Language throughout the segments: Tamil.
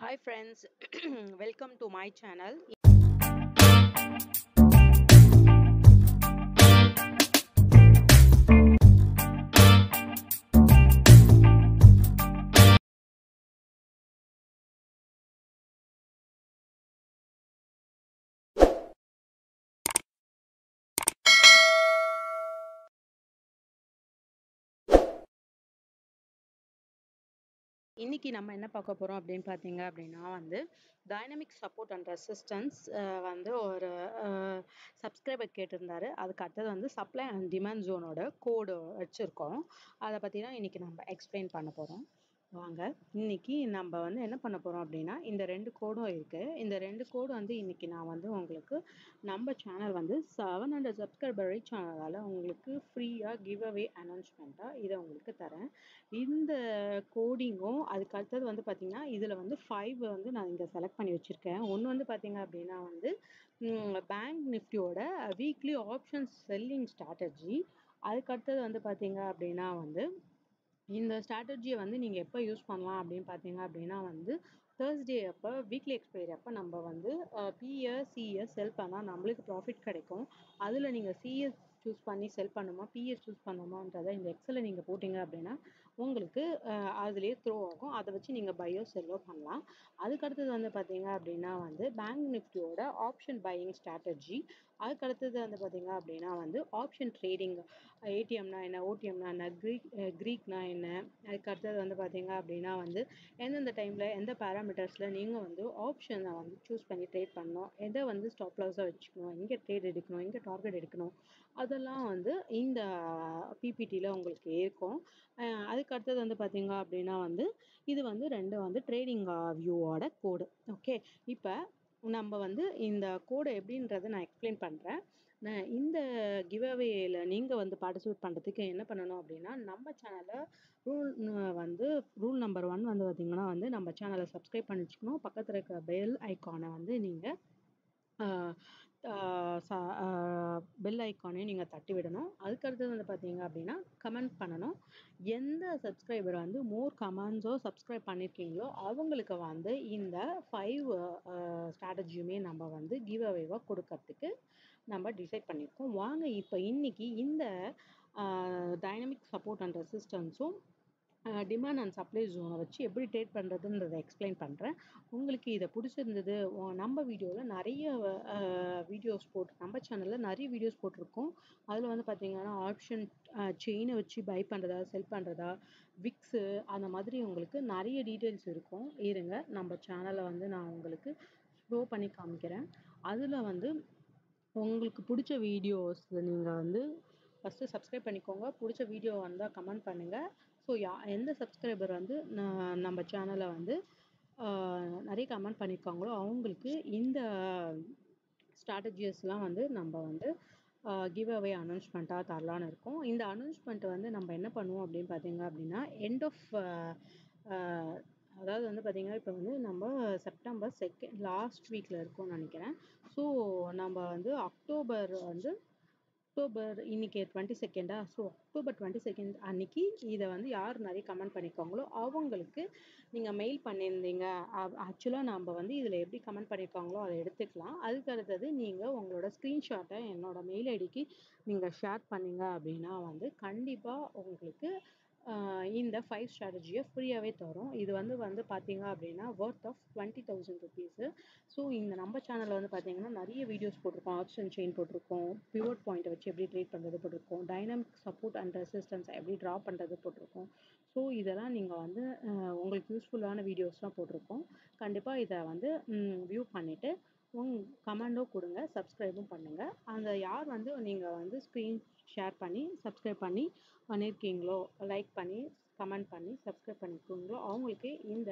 Hi friends, welcome to my channel. இன்னைக்கு நம்ம என்ன பார்க்க போறோம் அப்படின்னு பார்த்தீங்க அப்படின்னா வந்து டைனமிக் சப்போர்ட் அண்ட் ரெசிஸ்டன்ஸ் வந்து ஒரு சப்ஸ்கிரைபர் கேட்டிருந்தாரு அதுக்கு அடுத்தது வந்து சப்ளை அண்ட் டிமாண்ட் ஜோனோட கோடு வச்சுருக்கோம் அதை பற்றி தான் இன்னைக்கு நம்ம எக்ஸ்பிளைன் பண்ண போகிறோம் வாங்க இன்னைக்கு நம்ம வந்து என்ன பண்ண போகிறோம் அப்படின்னா இந்த ரெண்டு கோடும் இருக்குது இந்த ரெண்டு கோடு வந்து இன்னைக்கு நான் வந்து உங்களுக்கு நம்ம சேனல் வந்து செவன் ஹண்ட்ரட் சப்ஸ்கிரைபர் ரீச் ஆனதால் உங்களுக்கு ஃப்ரீயாக கிவ் அவே அனௌன்ஸ்மெண்ட்டாக இதை உங்களுக்கு தரேன் இந்த கோடிங்கும் அதுக்கு அடுத்தது வந்து பார்த்தீங்கன்னா இதில் வந்து ஃபைவ் வந்து நான் இங்கே செலக்ட் பண்ணி வச்சுருக்கேன் ஒன்று வந்து பார்த்தீங்க அப்படின்னா வந்து பேங்க் நிஃப்டியோட வீக்லி ஆப்ஷன் செல்லிங் ஸ்ட்ராட்டஜி அதுக்கு அடுத்தது வந்து பார்த்தீங்க அப்படின்னா வந்து இந்த ஸ்ட்ராட்டஜியை வந்து நீங்கள் எப்போ யூஸ் பண்ணலாம் அப்படின்னு பார்த்தீங்க அப்படின்னா வந்து தேர்ஸ்டே அப்போ வீக்லி எக்ஸ்பைரி அப்போ நம்ம வந்து பிஎஸ் சிஎஸ் செல் பண்ணால் நம்மளுக்கு ப்ராஃபிட் கிடைக்கும் அதில் நீங்கள் சிஎஸ் சூஸ் பண்ணி செல் பண்ணுமா பிஎஸ் சூஸ் பண்ணுமான்றதை இந்த எக்ஸலில் நீங்கள் போட்டிங்க அப்படின்னா உங்களுக்கு அதுலேயே த்ரோ ஆகும் அதை வச்சு நீங்கள் பையோ செல்லோ பண்ணலாம் அதுக்கு அடுத்தது வந்து பார்த்தீங்க அப்படின்னா வந்து பேங்க் நிஃப்டியோட ஆப்ஷன் பையிங் ஸ்ட்ராட்டஜி அதுக்கு அடுத்தது வந்து பார்த்தீங்க அப்படின்னா வந்து ஆப்ஷன் ட்ரேடிங் ஏடிஎம்னா என்ன ஓடிஎம்னா என்ன க்ரீக் க்ரீக்னா என்ன அதுக்கு அடுத்தது வந்து பார்த்தீங்க அப்படின்னா வந்து எந்தெந்த டைமில் எந்த பேராமீட்டர்ஸில் நீங்கள் வந்து ஆப்ஷனை வந்து சூஸ் பண்ணி ட்ரேட் பண்ணணும் எதை வந்து ஸ்டாப் லாஸாக வச்சுக்கணும் எங்கே ட்ரேட் எடுக்கணும் எங்கே டார்கெட் எடுக்கணும் அதெல்லாம் வந்து இந்த பிபிடியில் உங்களுக்கு இருக்கும் அதுக்கு அடுத்தது வந்து பார்த்தீங்க அப்படின்னா வந்து இது வந்து ரெண்டு வந்து ட்ரேடிங் வியூவோட கோடு ஓகே இப்போ நம்ம வந்து இந்த கோடை எப்படின்றத நான் எக்ஸ்பிளைன் பண்ணுறேன் இந்த கிவ்அவேயில் நீங்கள் வந்து பார்ட்டிசிபேட் பண்ணுறதுக்கு என்ன பண்ணணும் அப்படின்னா நம்ம சேனலை ரூல் வந்து ரூல் நம்பர் ஒன் வந்து பார்த்திங்கன்னா வந்து நம்ம சேனலை சப்ஸ்கிரைப் பண்ணி வச்சுக்கணும் பக்கத்தில் இருக்க பெல் ஐக்கானை வந்து நீங்கள் பெல் ஐக்கானையும் நீங்கள் தட்டி விடணும் அதுக்கு அடுத்தது வந்து பார்த்தீங்க அப்படின்னா கமெண்ட் பண்ணணும் எந்த சப்ஸ்கிரைபர் வந்து மோர் கமெண்ட்ஸோ சப்ஸ்கிரைப் பண்ணியிருக்கீங்களோ அவங்களுக்கு வந்து இந்த ஃபைவ் ஸ்ட்ராட்டஜியுமே நம்ம வந்து கிவ் அவேவாக கொடுக்கறதுக்கு நம்ம டிசைட் பண்ணியிருக்கோம் வாங்க இப்போ இன்னைக்கு இந்த டைனமிக் சப்போர்ட் அண்ட் ரெசிஸ்டன்ஸும் டிமாண்ட் அண்ட் சப்ளை ஜோனை வச்சு எப்படி ட்ரேட் பண்ணுறதுன்றதை எக்ஸ்பிளைன் பண்ணுறேன் உங்களுக்கு இதை பிடிச்சிருந்தது நம்ம வீடியோவில் நிறைய வீடியோஸ் போட்டு நம்ம சேனலில் நிறைய வீடியோஸ் போட்டிருக்கோம் அதில் வந்து பார்த்திங்கன்னா ஆப்ஷன் செயினை வச்சு பை பண்ணுறதா செல் பண்ணுறதா விக்ஸு அந்த மாதிரி உங்களுக்கு நிறைய டீட்டெயில்ஸ் இருக்கும் இருங்க நம்ம சேனலை வந்து நான் உங்களுக்கு ஷோ பண்ணி காமிக்கிறேன் அதில் வந்து உங்களுக்கு பிடிச்ச வீடியோஸ் நீங்கள் வந்து ஃபஸ்ட்டு சப்ஸ்கிரைப் பண்ணிக்கோங்க பிடிச்ச வீடியோ வந்தால் கமெண்ட் பண்ணுங்கள் ஸோ யா எந்த சப்ஸ்கிரைபர் வந்து நம்ம சேனலை வந்து நிறைய கமெண்ட் பண்ணியிருக்காங்களோ அவங்களுக்கு இந்த ஸ்ட்ராட்டஜிஸ்லாம் வந்து நம்ம வந்து கிவ் அவே அனௌன்ஸ்மெண்ட்டாக தரலான்னு இருக்கோம் இந்த அனௌன்ஸ்மெண்ட் வந்து நம்ம என்ன பண்ணுவோம் அப்படின்னு பார்த்தீங்க அப்படின்னா எண்ட் ஆஃப் அதாவது வந்து பார்த்திங்கன்னா இப்போ வந்து நம்ம செப்டம்பர் செகண்ட் லாஸ்ட் வீக்கில் இருக்கோம்னு நினைக்கிறேன் ஸோ நம்ம வந்து அக்டோபர் வந்து அக்டோபர் இன்னைக்கு டுவெண்ட்டி செகண்டா ஸோ அக்டோபர் டுவெண்ட்டி செகண்ட் அன்னைக்கு இதை வந்து யார் நிறைய கமெண்ட் பண்ணியிருக்காங்களோ அவங்களுக்கு நீங்கள் மெயில் பண்ணியிருந்தீங்க ஆக்சுவலாக நம்ம வந்து இதில் எப்படி கமெண்ட் பண்ணியிருக்காங்களோ அதை எடுத்துக்கலாம் அதுக்கு அடுத்தது நீங்கள் உங்களோட ஸ்க்ரீன்ஷாட்டை என்னோட மெயில் ஐடிக்கு நீங்கள் ஷேர் பண்ணீங்க அப்படின்னா வந்து கண்டிப்பாக உங்களுக்கு இந்த ஃபைவ் ஸ்ட்ராட்டஜியை ஃப்ரீயாகவே தரும் இது வந்து வந்து பார்த்தீங்க அப்படின்னா worth of twenty thousand rupees so இந்த நம்ம சேனலில் வந்து பார்த்தீங்கன்னா நிறைய வீடியோஸ் போட்டிருக்கோம் ஆப்ஷன் செயின் போட்டிருக்கோம் பிவோட் பாயிண்ட்டை வச்சு எப்படி ட்ரேட் பண்ணுறது போட்டிருக்கோம் டைனமிக் சப்போர்ட் அண்ட் ரெசிஸ்டன்ஸ் எப்படி ட்ரா பண்ணுறது போட்டிருக்கோம் ஸோ இதெல்லாம் நீங்கள் வந்து உங்களுக்கு யூஸ்ஃபுல்லான வீடியோஸ்லாம் போட்டிருக்கோம் கண்டிப்பாக இதை வந்து வியூ பண்ணிவிட்டு உங் கமெண்டும் கொடுங்க சப்ஸ்கிரைபும் பண்ணுங்கள் அந்த யார் வந்து நீங்கள் வந்து ஸ்க்ரீன் ஷேர் பண்ணி சப்ஸ்கிரைப் பண்ணி பண்ணியிருக்கீங்களோ லைக் பண்ணி கமெண்ட் பண்ணி சப்ஸ்கிரைப் பண்ணியிருக்கீங்களோ அவங்களுக்கு இந்த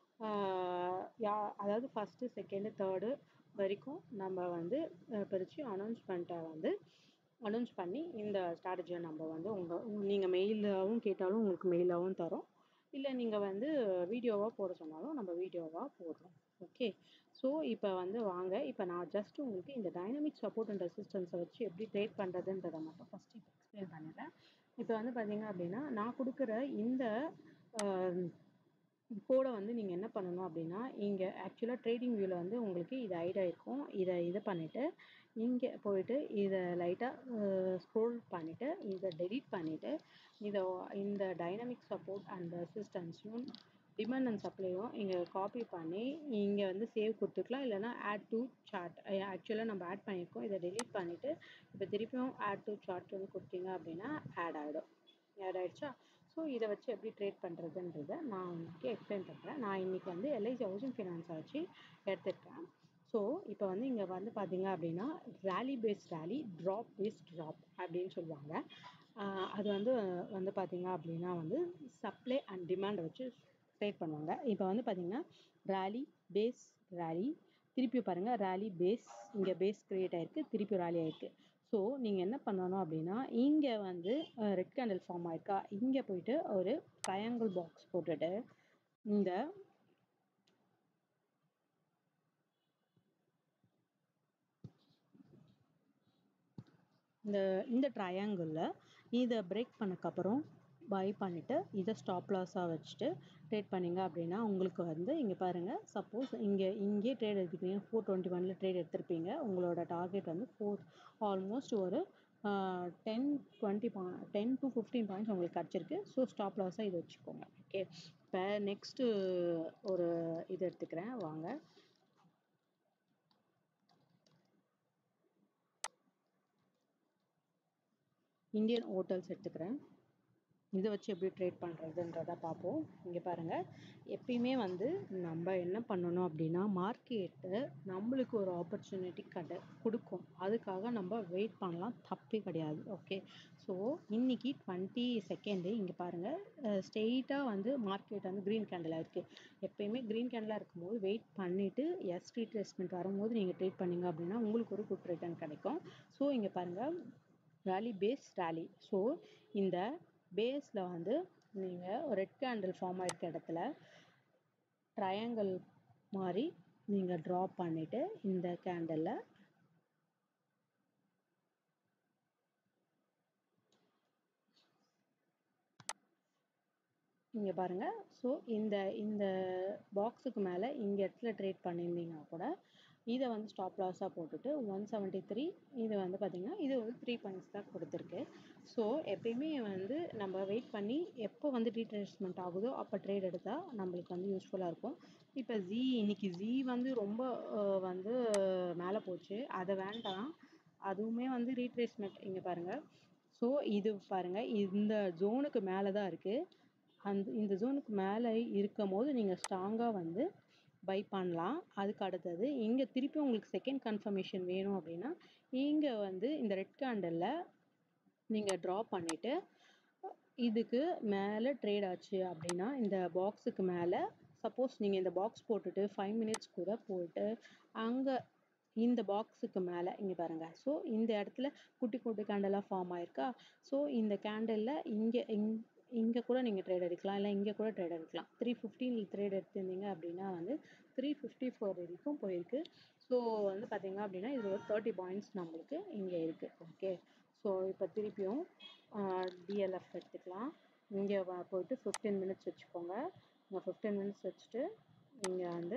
யா அதாவது ஃபஸ்ட்டு செகண்டு தேர்டு வரைக்கும் நம்ம வந்து பிரித்து அனௌன்ஸ்மெண்ட்டை வந்து அனௌன்ஸ் பண்ணி இந்த ஸ்ட்ராட்டஜியை நம்ம வந்து உங்கள் நீங்கள் மெயிலாகவும் கேட்டாலும் உங்களுக்கு மெயிலாகவும் தரோம் இல்லை நீங்கள் வந்து வீடியோவாக போட சொன்னாலும் நம்ம வீடியோவாக போடுறோம் ஓகே ஸோ இப்போ வந்து வாங்க இப்போ நான் ஜஸ்ட் உங்களுக்கு இந்த டைனமிக் சப்போர்ட் அண்ட் ரெசிஸ்டன்ஸை வச்சு எப்படி ட்ரேட் பண்ணுறதுன்றதை மட்டும் ஃபஸ்ட்டு இப்போ எக்ஸ்பிளைன் பண்ணிடுறேன் இப்போ வந்து பார்த்தீங்க அப்படின்னா நான் கொடுக்குற இந்த கூட வந்து நீங்கள் என்ன பண்ணணும் அப்படின்னா இங்கே ஆக்சுவலாக ட்ரேடிங் வியூவில் வந்து உங்களுக்கு இது ஐட் ஆயிருக்கும் இதை இது பண்ணிவிட்டு இங்கே போயிட்டு இதை லைட்டாக ஸ்க்ரோல் பண்ணிவிட்டு இதை டெலீட் பண்ணிவிட்டு இதை இந்த டைனமிக் சப்போர்ட் அண்ட் ரெசிஸ்டன்ஸையும் டிமாண்ட் அண்ட் சப்ளையும் இங்கே காப்பி பண்ணி இங்கே வந்து சேவ் கொடுத்துக்கலாம் இல்லைனா ஆட் டு சார்ட் ஆக்சுவலாக நம்ம ஆட் பண்ணியிருக்கோம் இதை டெலீட் பண்ணிவிட்டு இப்போ திருப்பியும் ஆட் டு சார்ட் வந்து கொடுத்தீங்க அப்படின்னா ஆட் ஆகிடும் ஆட் ஆகிடுச்சா ஸோ இதை வச்சு எப்படி ட்ரேட் பண்ணுறதுன்றதை நான் உங்களுக்கு எக்ஸ்பிளைன் பண்ணுறேன் நான் இன்றைக்கி வந்து எல்ஐசி ஹவுசிங் ஃபினான்ஸை வச்சு எடுத்துருக்கேன் ஸோ இப்போ வந்து இங்கே வந்து பார்த்தீங்க அப்படின்னா rally base rally drop base drop அப்படின்னு சொல்லுவாங்க அது வந்து வந்து பார்த்தீங்க அப்படின்னா வந்து சப்ளை அண்ட் டிமாண்டை வச்சு ட்ரேட் பண்ணுவாங்க இப்போ வந்து பார்த்தீங்கன்னா ரேலி பேஸ் ரேலி திருப்பி பாருங்கள் ரேலி பேஸ் இங்கே பேஸ் க்ரியேட் ஆகிருக்கு திருப்பி ரேலி ஆகிருக்கு ஸோ நீங்கள் என்ன பண்ணணும் அப்படின்னா இங்கே வந்து ரெட் கேண்டில் ஃபார்ம் ஆயிருக்கா இங்கே போயிட்டு ஒரு ட்ரையாங்கிள் பாக்ஸ் போட்டுட்டு இந்த இந்த இந்த ட்ரையாங்கிளில் இதை பிரேக் பண்ணக்கப்புறம் பை பண்ணிவிட்டு இதை ஸ்டாப் லாஸாக வச்சுட்டு ட்ரேட் பண்ணிங்க அப்படின்னா உங்களுக்கு வந்து இங்கே பாருங்கள் சப்போஸ் இங்கே இங்கே ட்ரேட் எடுத்துப்பீங்க ஃபோர் டுவெண்ட்டி ஒனில் ட்ரேட் எடுத்திருப்பீங்க உங்களோட டார்கெட் வந்து ஃபோர் ஆல்மோஸ்ட் ஒரு டென் டுவெண்ட்டி பா டென் டு ஃபிஃப்டீன் பாயிண்ட்ஸ் உங்களுக்கு கிடச்சிருக்கு ஸோ ஸ்டாப் லாஸாக இது வச்சுக்கோங்க ஓகே இப்போ நெக்ஸ்ட்டு ஒரு இது எடுத்துக்கிறேன் வாங்க இந்தியன் ஹோட்டல்ஸ் எடுத்துக்கிறேன் இதை வச்சு எப்படி ட்ரேட் பண்ணுறதுன்றத பார்ப்போம் இங்கே பாருங்கள் எப்பயுமே வந்து நம்ம என்ன பண்ணணும் அப்படின்னா மார்க்கெட்டு நம்மளுக்கு ஒரு ஆப்பர்ச்சுனிட்டி கடை கொடுக்கும் அதுக்காக நம்ம வெயிட் பண்ணலாம் தப்பே கிடையாது ஓகே ஸோ இன்னைக்கு டுவெண்ட்டி செகண்டு இங்கே பாருங்கள் ஸ்ட்ரெயிட்டாக வந்து மார்க்கெட் வந்து க்ரீன் கேண்டிலாக இருக்குது எப்பயுமே க்ரீன் கேண்டிலாக இருக்கும்போது வெயிட் பண்ணிவிட்டு எஸ் ரீட்ரேஸ்மெண்ட் வரும்போது நீங்கள் ட்ரேட் பண்ணிங்க அப்படின்னா உங்களுக்கு ஒரு குட் ரிட்டர்ன் கிடைக்கும் ஸோ இங்கே பாருங்கள் ரேலி பேஸ் ரேலி ஸோ இந்த பேஸில் வந்து நீங்கள் ரெட் கேண்டில் ஃபார்ம் ஆகிருக்க இடத்துல ட்ரையாங்கிள் மாதிரி நீங்கள் ட்ரா பண்ணிவிட்டு இந்த கேண்டலில் இங்கே பாருங்கள் ஸோ இந்த இந்த பாக்ஸுக்கு மேலே இங்கே இடத்துல ட்ரேட் பண்ணியிருந்தீங்கன்னா கூட இதை வந்து ஸ்டாப் லாஸாக போட்டுட்டு ஒன் செவன்ட்டி த்ரீ இது வந்து பார்த்திங்கன்னா இது வந்து த்ரீ பாயிண்ட்ஸ் தான் கொடுத்துருக்கு ஸோ எப்பயுமே வந்து நம்ம வெயிட் பண்ணி எப்போ வந்து ரீட்ரேஸ்மெண்ட் ஆகுதோ அப்போ ட்ரேட் எடுத்தால் நம்மளுக்கு வந்து யூஸ்ஃபுல்லாக இருக்கும் இப்போ ஜி இன்னைக்கு ஜி வந்து ரொம்ப வந்து மேலே போச்சு அதை வேண்டாம் அதுவுமே வந்து ரீட்ரேஸ்மெண்ட் இங்கே பாருங்கள் ஸோ இது பாருங்கள் இந்த ஜோனுக்கு மேலே தான் இருக்குது அந்த இந்த ஜோனுக்கு மேலே இருக்கும் போது நீங்கள் ஸ்ட்ராங்காக வந்து பை பண்ணலாம் அதுக்கு அடுத்தது இங்கே திருப்பி உங்களுக்கு செகண்ட் கன்ஃபர்மேஷன் வேணும் அப்படின்னா இங்கே வந்து இந்த ரெட் கேண்டலில் நீங்கள் ட்ரா பண்ணிவிட்டு இதுக்கு மேலே ட்ரேட் ஆச்சு அப்படின்னா இந்த பாக்ஸுக்கு மேலே சப்போஸ் நீங்கள் இந்த பாக்ஸ் போட்டுட்டு ஃபைவ் மினிட்ஸ் கூட போட்டு அங்கே இந்த பாக்ஸுக்கு மேலே இங்கே பாருங்கள் ஸோ இந்த இடத்துல குட்டி குட்டி கேண்டலாக ஃபார்ம் ஆயிருக்கா ஸோ இந்த கேண்டலில் இங்கே இங் இங்கே கூட நீங்கள் ட்ரேட் எடுக்கலாம் இல்லை இங்கே கூட ட்ரேட் எடுக்கலாம் த்ரீ ஃபிஃப்டீனில் ட்ரேட் எடுத்திருந்தீங்க அப்படின்னா வந்து த்ரீ ஃபிஃப்டி ஃபோர் வரைக்கும் போயிருக்கு ஸோ வந்து பார்த்தீங்க அப்படின்னா இது ஒரு தேர்ட்டி பாயிண்ட்ஸ் நம்மளுக்கு இங்கே இருக்குது ஓகே ஸோ இப்போ திருப்பியும் டிஎல்எஃப் எடுத்துக்கலாம் இங்கே போயிட்டு ஃபிஃப்டீன் மினிட்ஸ் வச்சுக்கோங்க இங்கே ஃபிஃப்டீன் மினிட்ஸ் வச்சுட்டு இங்கே வந்து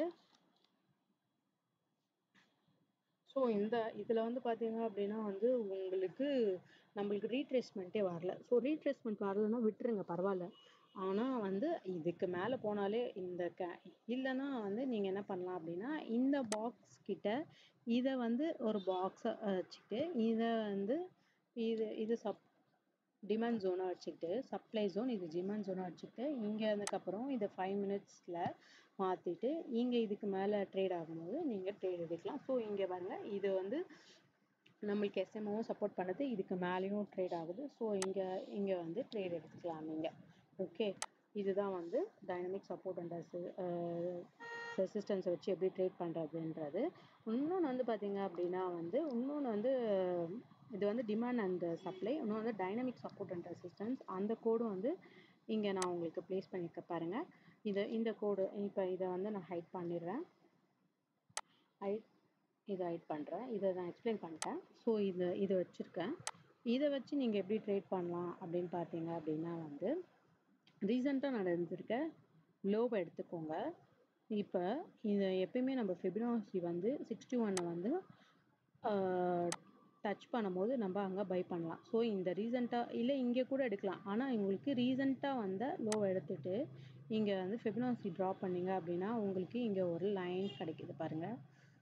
ஸோ இந்த இதில் வந்து பார்த்தீங்க அப்படின்னா வந்து உங்களுக்கு நம்மளுக்கு ரீட்ரேஸ்மெண்ட்டே வரல ஸோ ரீட்ரேஸ்மெண்ட் வரலன்னா விட்டுருங்க பரவாயில்ல ஆனால் வந்து இதுக்கு மேலே போனாலே இந்த கே இல்லைன்னா வந்து நீங்கள் என்ன பண்ணலாம் அப்படின்னா இந்த பாக்ஸ் கிட்ட இதை வந்து ஒரு பாக்ஸை வச்சுக்கிட்டு இதை வந்து இது இது சப் டிமாண்ட் ஜோனாக வச்சுக்கிட்டு சப்ளை ஜோன் இது டிமாண்ட் ஜோனாக வச்சுக்கிட்டு இங்கே இருந்ததுக்கப்புறம் இதை ஃபைவ் மினிட்ஸில் மாற்றிட்டு இங்கே இதுக்கு மேலே ட்ரேட் ஆகும்போது நீங்கள் ட்ரேட் எடுக்கலாம் ஸோ இங்கே பாருங்கள் இது வந்து நம்மளுக்கு எஸ்எம்ஓவும் சப்போர்ட் பண்ணுது இதுக்கு மேலேயும் ட்ரேட் ஆகுது ஸோ இங்கே இங்கே வந்து ட்ரேட் எடுத்துக்கலாம் நீங்கள் ஓகே இதுதான் வந்து டைனமிக் சப்போர்ட் அண்ட் ரெசிஸ்டன்ஸை வச்சு எப்படி ட்ரேட் பண்ணுறதுன்றது இன்னொன்று வந்து பார்த்தீங்க அப்படின்னா வந்து இன்னொன்று வந்து இது வந்து டிமாண்ட் அண்ட் சப்ளை இன்னொன்று வந்து டைனமிக் சப்போர்ட் அண்ட் ரெசிஸ்டன்ஸ் அந்த கோடும் வந்து இங்கே நான் உங்களுக்கு ப்ளேஸ் பண்ணியிருக்க பாருங்கள் இது இந்த கோடு இப்போ இதை வந்து நான் ஹைட் பண்ணிடுறேன் ஹைட் இதை ஹைட் பண்ணுறேன் இதை நான் எக்ஸ்பிளைன் பண்ணிட்டேன் ஸோ இது இதை வச்சுருக்கேன் இதை வச்சு நீங்கள் எப்படி ட்ரேட் பண்ணலாம் அப்படின்னு பார்த்தீங்க அப்படின்னா வந்து ரீசெண்டாக நடந்திருக்க லோவை எடுத்துக்கோங்க இப்போ இது எப்பயுமே நம்ம ஃபிபனாசி வந்து சிக்ஸ்டி ஒன்னை வந்து டச் பண்ணும்போது நம்ம அங்கே பை பண்ணலாம் ஸோ இந்த ரீசெண்டாக இல்லை இங்கே கூட எடுக்கலாம் ஆனால் உங்களுக்கு ரீசெண்டாக வந்த லோவை எடுத்துட்டு இங்கே வந்து ஃபிபனாசி ட்ரா பண்ணீங்க அப்படின்னா உங்களுக்கு இங்கே ஒரு லைன் கிடைக்குது பாருங்கள்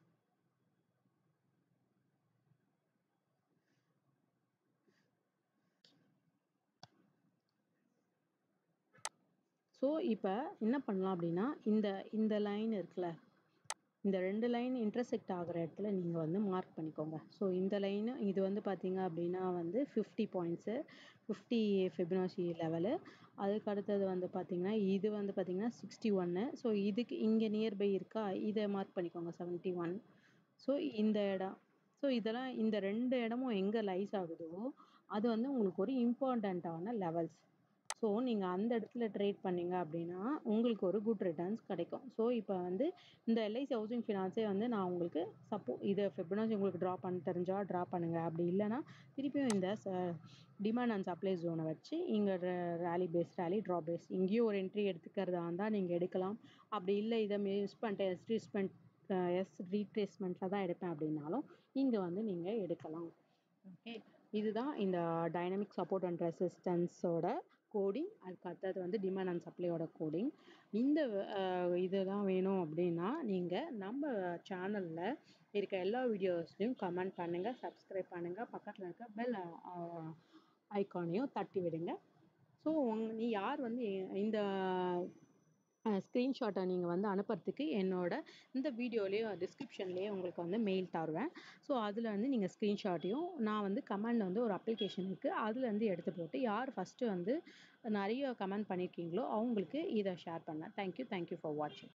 ஸோ இப்போ என்ன பண்ணலாம் அப்படின்னா இந்த இந்த லைன் இருக்குல்ல இந்த ரெண்டு லைன் இன்டர்செக்ட் ஆகிற இடத்துல நீங்கள் வந்து மார்க் பண்ணிக்கோங்க ஸோ இந்த லைனு இது வந்து பார்த்தீங்க அப்படின்னா வந்து fifty points fifty fibonacci level அதுக்கு அடுத்தது வந்து பார்த்தீங்கன்னா இது வந்து பார்த்தீங்கன்னா சிக்ஸ்டி ஒன்று ஸோ இதுக்கு இங்கே நியர்பை இருக்கா இதை மார்க் பண்ணிக்கோங்க செவன்ட்டி ஒன் ஸோ இந்த இடம் ஸோ இதெல்லாம் இந்த ரெண்டு இடமும் எங்கே லைஸ் ஆகுதோ அது வந்து உங்களுக்கு ஒரு இம்பார்ட்டண்ட்டான லெவல்ஸ் ஸோ நீங்கள் அந்த இடத்துல ட்ரேட் பண்ணீங்க அப்படின்னா உங்களுக்கு ஒரு குட் ரிட்டர்ன்ஸ் கிடைக்கும் ஸோ இப்போ வந்து இந்த எல்ஐசி ஹவுசிங் ஃபினான்ஸே வந்து நான் உங்களுக்கு சப்போ இதை ஃபிப்னாசி உங்களுக்கு ட்ரா பண்ண தெரிஞ்சால் ட்ரா பண்ணுங்கள் அப்படி இல்லைன்னா திருப்பியும் இந்த டிமாண்ட் அண்ட் சப்ளை ஜோனை வச்சு இங்கே rally base rally draw base இங்கேயும் ஒரு என்ட்ரி எடுத்துக்கிறதா இருந்தால் நீங்கள் எடுக்கலாம் அப்படி இல்லை இதை மிஸ் பண்ணிட்டு எஸ் ரீஸ்பெண்ட் எஸ் ரீட்ரேஸ்மெண்ட்டில் தான் எடுப்பேன் அப்படின்னாலும் இங்கே வந்து நீங்கள் எடுக்கலாம் ஓகே இதுதான் இந்த டைனமிக் சப்போர்ட் அண்ட் ரெசிஸ்டன்ஸோட கோடிங் அதுக்கு அடுத்தது வந்து டிமாண்ட் அண்ட் சப்ளையோட கோடிங் இந்த இதெல்லாம் வேணும் அப்படின்னா நீங்கள் நம்ம சேனலில் இருக்க எல்லா வீடியோஸ்லையும் கமெண்ட் பண்ணுங்கள் சப்ஸ்கிரைப் பண்ணுங்கள் பக்கத்தில் இருக்க பெல் ஐக்கானையும் தட்டி விடுங்க ஸோ உங் நீ யார் வந்து இந்த ஸ்க்ரீன்ஷாட்டை நீங்கள் வந்து அனுப்புறதுக்கு என்னோட இந்த வீடியோலேயே டிஸ்கிரிப்ஷன்லேயே உங்களுக்கு வந்து மெயில் தருவேன் ஸோ அதில் வந்து நீங்கள் ஸ்க்ரீன்ஷாட்டையும் நான் வந்து கமெண்ட் வந்து ஒரு அப்ளிகேஷன் இருக்குது அதுலேருந்து எடுத்து போட்டு யார் ஃபஸ்ட்டு வந்து நிறைய கமெண்ட் பண்ணியிருக்கீங்களோ அவங்களுக்கு இதை ஷேர் பண்ணேன் தேங்க்யூ தேங்க்யூ ஃபார் வாட்சிங்